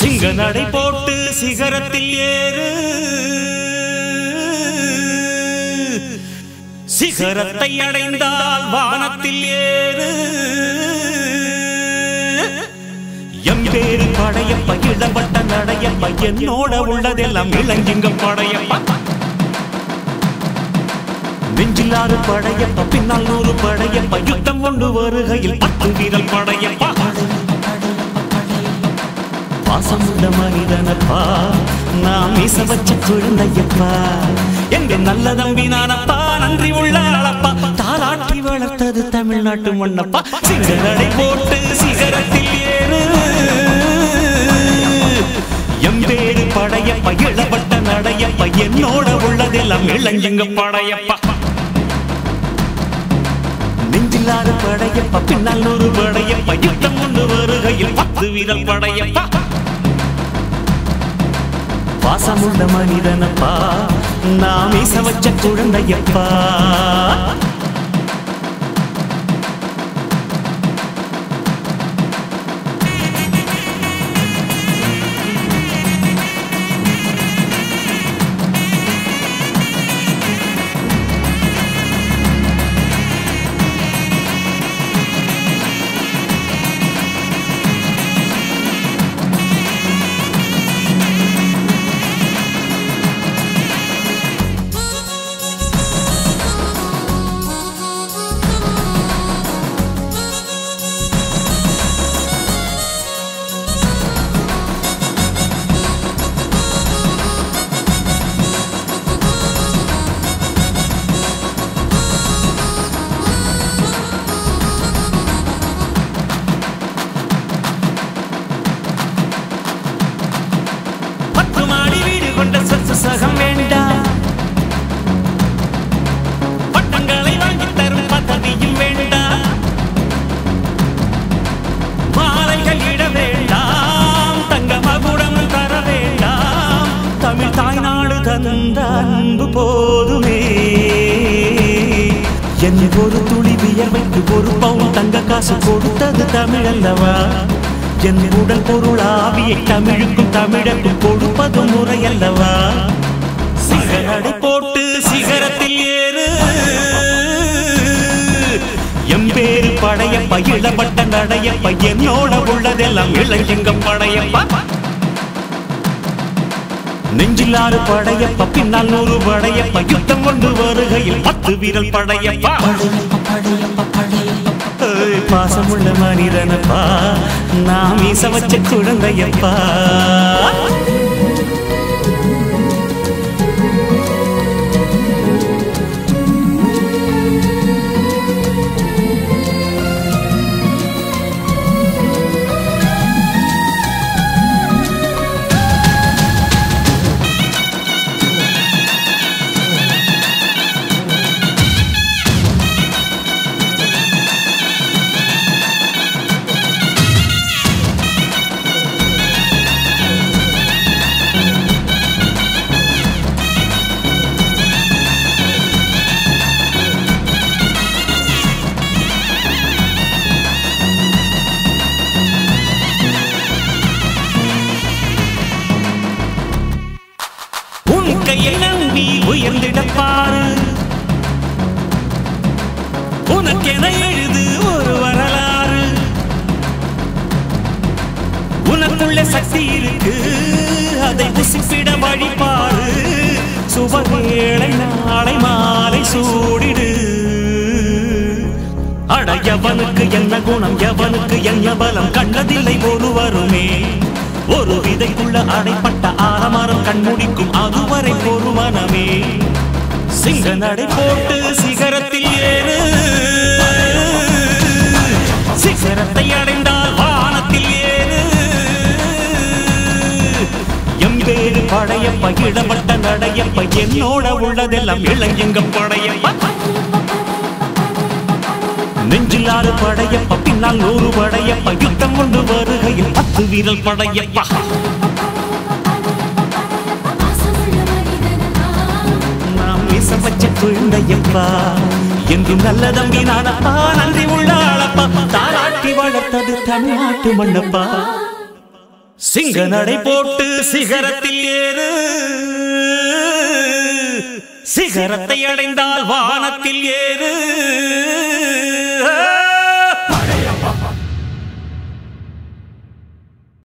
சிங்க நடை போட்டு சிகரத்தில் ஏறு சிகரத்தை அடைந்தால் வானத்தில் ஏறு எம்பேரு படையப்ப இளவட்ட நடையப்ப என்னோட உள்ளதெல்லாம் இளஞ்சிங்க படையப்ப நெஞ்சிலாறு படையப்ப பின்னால் நூறு படையப்ப யுத்தம் கொண்டு வருகையில் பத்து வீரல் படையப்பா பாசமுள்ள மனிதனப்பா நாம் மீச வச்ச குழந்தையப்பா எங்க நல்ல தம்பி நானப்பா நன்றி உள்ள ஆளப்பா தாலாட்டி வளர்த்தது தமிழ்நாட்டு மண்ணப்பா சிங்கரடை போட்டு சிகரத்தில் ஏறு எம்பேரு படையப்ப இளப்பட்ட நடையப்ப என்னோட உள்ளதெல்லாம் இளஞ்சங்க படையப்பா நெஞ்சில்லாத படையப்ப பின்னால் ஒரு படையப்ப யுத்தம் கொண்டு வருகையில் பத்து வீரல் படையப்பா பாசமுள்ள மனிதனப்பா நாம் ஈச வச்ச குழந்தையப்பா பத்து மாடி வீடு கொண்ட சொத்து சகம் வேண்டாம் பட்டங்களை வாங்கி தரும் பதவியும் வேண்டாம் மாலைகள் இட வேண்டாம் தங்க மகுடம் தர வேண்டாம் தமிழ் தாய்நாடு தந்த அன்பு போதுமே என் ஒரு துளி வியர்வைக்கு ஒரு பவுன் தங்க காசு கொடுத்தது தமிழ் அல்லவா என் உடல் பொருள் ஆவியை தமிழுக்கும் தமிழக்கும் கொடுப்பது முறை அல்லவா சிகரடை போட்டு சிகரத்தில் ஏறு எம்பேரு படையப்ப இளப்பட்ட நடையப்ப என்னோட உள்ளதெல்லாம் இளஞ்சங்க படையப்பா நெஞ்சிலாறு படையப்ப பின்னால் நூறு படையப்ப யுத்தம் கொண்டு வருகையில் பத்து வீரல் படையப்பா ஏய், பாசமுள்ள மனிதனப்பா நாம் மீச வச்ச குழந்தையப்பா உன் கையை நம்பி உயர்ந்திடப் பாரு உனக்கென எழுது ஒரு வரலாறு உனக்குள்ள சக்தி இருக்கு அதை புசிப்பிட வழிபாரு சுபவேளை நாளை மாலை சூடிடு அட எவனுக்கு என்ன குணம் எவனுக்கு என்ன பலம் கண்டதில்லை ஒருவருமே ஒரு விதைக்குள்ள அடைப்பட்ட ஆலமரம் கண்முடிக்கும் அதுவரை ஒரு மனமே சிங்க நடை போட்டு சிகரத்தில் ஏறு சிகரத்தை அடைந்தால் வானத்தில் ஏறு எம்பேரு படையப்ப இடப்பட்ட நடையப்ப என்னோட உள்ளதெல்லாம் இளஞ்சங்க படையப்ப நெஞ்சிலாறு படையப்ப பின்னால் நூறு படையப்ப யுத்தம் கொண்டு வருகையில் பத்து வீரல் படையப்பா நாம் மீச வச்ச குழந்தையப்பா என்றும் நல்ல தம்பி நானப்பா நன்றி உள்ள ஆளப்பா தாளாட்டி வளர்த்தது தமிழ்நாட்டு மண்ணப்பா சிங்க நடை போட்டு சிகரத்தில் ஏறு சிகரத்தை அடைந்தால் வானத்தில் ஏறு